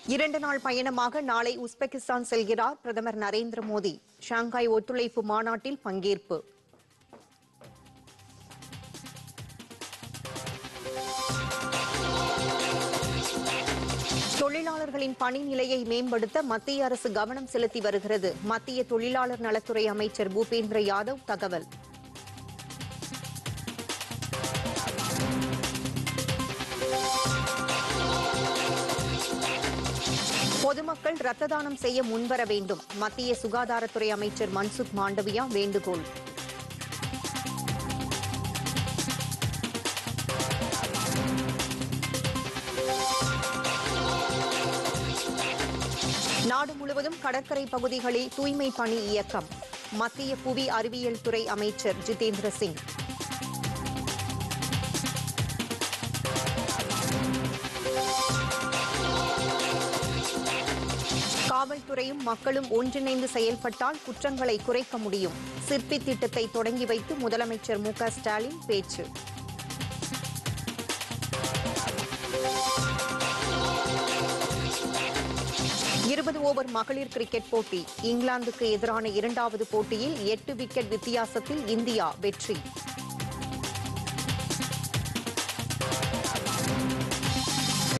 இரண்டு நாள் பயணமாக நாளை உஸ்பெகிஸ்தான் செல்கிறார் பிரதமர் நரேந்திர மோடி ஷாங்காய் ஒத்துழைப்பு மாநாட்டில் பங்கேற்பு தொழிலாளர்களின் பணி நிலையை மேம்படுத்த மத்திய அரசு கவனம் செலுத்தி வருகிறது மத்திய தொழிலாளர் நலத்துறை அமைச்சர் பூபேந்திர யாதவ் தகவல் பொதுமக்கள் ரத்த தானம் செய்ய முன்வர வேண்டும் மத்திய சுகாதாரத்துறை அமைச்சர் மன்சுக் மாண்டவியா வேண்டுகோள் நாடு முழுவதும் கடற்கரை பகுதிகளில் தூய்மை பணி இயக்கம் மத்திய புவி அறிவியல் துறை அமைச்சர் ஜிதேந்திர சிங் காவல்துறையும் மக்களும் ஒன்றிணைந்து செயல்பட்டால் குற்றங்களை குறைக்க முடியும் சிற்பி திட்டத்தை தொடங்கி வைத்து முதலமைச்சர் மு க ஸ்டாலின் பேச்சு இருபது ஓவர் மகளிர் கிரிக்கெட் போட்டி இங்கிலாந்துக்கு எதிரான இரண்டாவது போட்டியில் எட்டு விக்கெட் வித்தியாசத்தில் இந்தியா வெற்றி